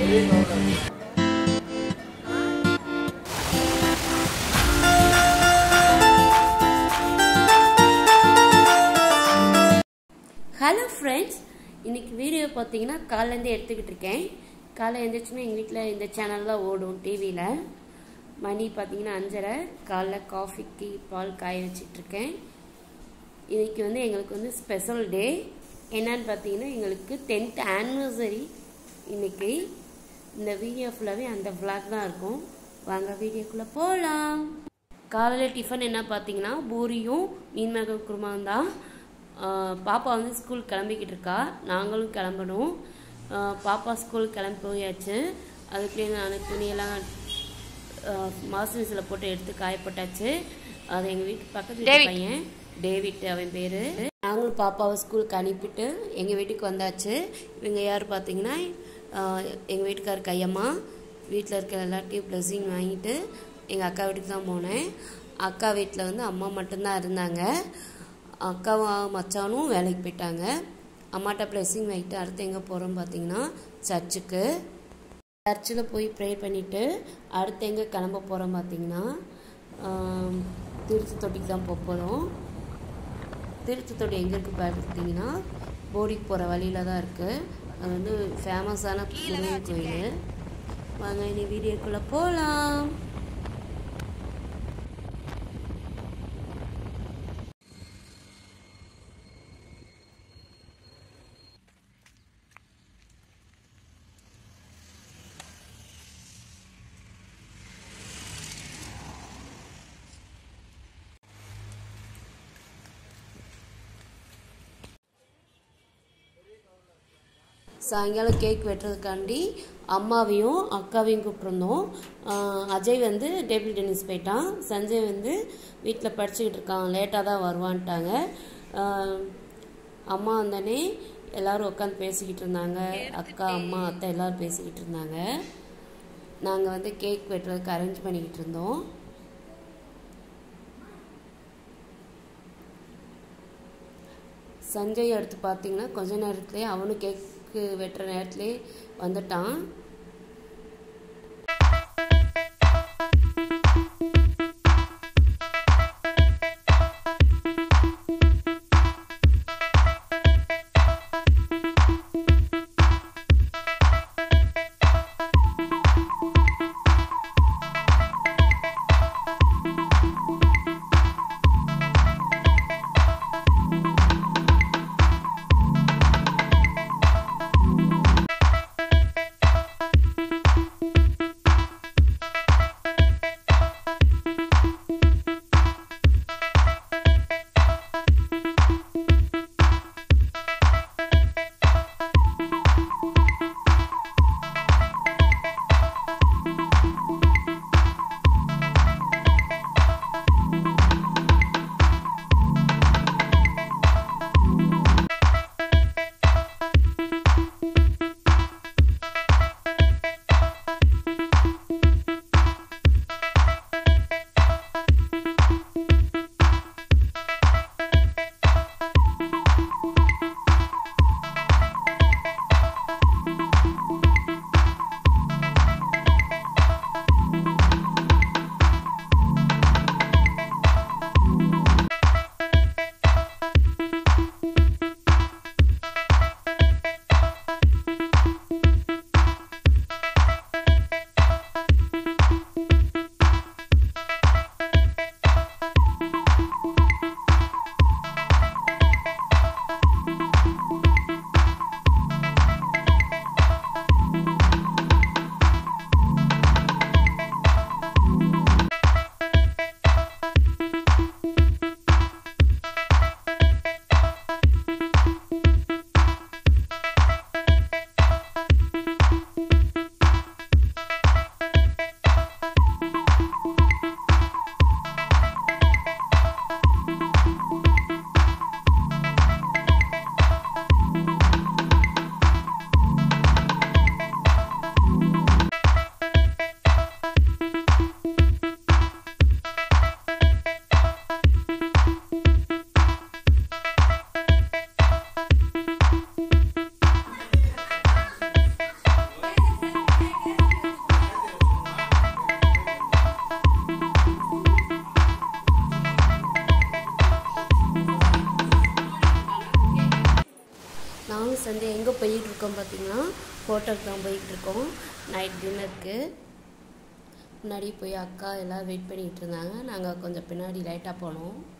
hello friends இன்னைக்கு video பார்த்தீங்கன்னா காலையிலேருந்து எடுத்துக்கிட்டு இருக்கேன் காலை எழுந்திரிச்சுன்னா எங்கள் வீட்டில் இந்த சேனல் தான் ஓடும் டிவியில் மணி பார்த்தீங்கன்னா அஞ்சரை காலைல காஃபிக்கு பால் காய வச்சிட்ருக்கேன் இன்னைக்கு வந்து எங்களுக்கு வந்து ஸ்பெஷல் டே என்னன்னு பார்த்தீங்கன்னா எங்களுக்கு டென்த் ஆனிவர்சரி இன்னைக்கு இந்த வீடியோ ஃபுல்லாகவே அந்த vlog தான் இருக்கும் வாங்க வீடியோக்குள்ளே போகலாம் காலையில் டிஃபன் என்ன பார்த்தீங்கன்னா பூரியும் மீன் மேக குருமாவும் தான் ஆஹ் பாப்பா வந்து ஸ்கூல் கிளம்பிக்கிட்டு இருக்கா நாங்களும் கிளம்பணும் ஆஹ் பாப்பா ஸ்கூல் கிளம்பி போயாச்சு அதுக்குள்ளே நான் துணியெல்லாம் மாசு போட்டு எடுத்து காயப்பட்டாச்சு அது எங்கள் வீட்டு பக்கத்து வீட்டு பையன் டேவிட் அவன் பேர் நாங்களும் பாப்பாவை ஸ்கூலுக்கு அனுப்பிட்டு எங்கள் வீட்டுக்கு வந்தாச்சு இவங்க யார் பார்த்தீங்கன்னா எங்கள் வீட்டுக்கார் கையம்மா வீட்டில் இருக்கிற எல்லாத்தையும் ப்ளஸிங் வாங்கிட்டு எங்கள் அக்கா வீட்டுக்கு தான் போனேன் அக்கா வீட்டில் வந்து அம்மா மட்டும்தான் இருந்தாங்க அக்காவும் மச்சானும் வேலைக்கு போயிட்டாங்க அம்மாட்ட ப்ளெஸ்ஸிங் வாங்கிட்டு அடுத்து எங்கே போகிறோம் பார்த்தீங்கன்னா சர்ச்சுக்கு சர்ச்சில் போய் ப்ரே பண்ணிவிட்டு அடுத்து எங்கே கிளம்ப போகிறோம் பார்த்தீங்கன்னா ஆம், திருச்சி தொட்டிக்கு தான் போக போகிறோம் திருச்சி தொட்டி எங்கே இருக்குது பார்த்தீங்கன்னா போடிக்கு போகிற வழியில் தான் இருக்குது அது வந்து ஃபேமஸான முருகன் கோயில் வாங்க இனி வீடியோக்குள்ளே போகலாம் சாயங்காலம் கேக் வெட்டுறதுக்காண்டி அம்மாவையும் அக்காவையும் கூப்பிட்ருந்தோம் ஆஹ் அஜய் வந்து டேபிள் டென்னிஸ் போயிட்டான் சஞ்சய் வந்து வீட்டில் படிச்சுக்கிட்டு இருக்கான் லேட்டாக தான் வருவான்ட்டாங்க ஆஹ் அம்மா வந்தோடனே எல்லாரும் உட்காந்து பேசிக்கிட்டு இருந்தாங்க அக்கா அம்மா அத்தை எல்லாரும் பேசிக்கிட்டு இருந்தாங்க நாங்கள் வந்து கேக் வெட்டுறதுக்கு அரேஞ்ச் பண்ணிக்கிட்டு இருந்தோம் சஞ்சய் அடுத்து பார்த்தீங்கன்னா கொஞ்ச நேரத்துலேயே அவனும் கேக்கு வெட்டுற நேரத்துலேயே வந்துட்டான் வந்து எங்கே போயிட்டு இருக்கோம் பார்த்தீங்கன்னா ஹோட்டலுக்கு தான் போயிட்டு இருக்கோம் நைட் டின்னருக்கு முன்னாடி போய் அக்கா எல்லாம் வெயிட் பண்ணிகிட்டு இருந்தாங்க நாங்கள் கொஞ்சம் பின்னாடி லைட்டாக போனோம்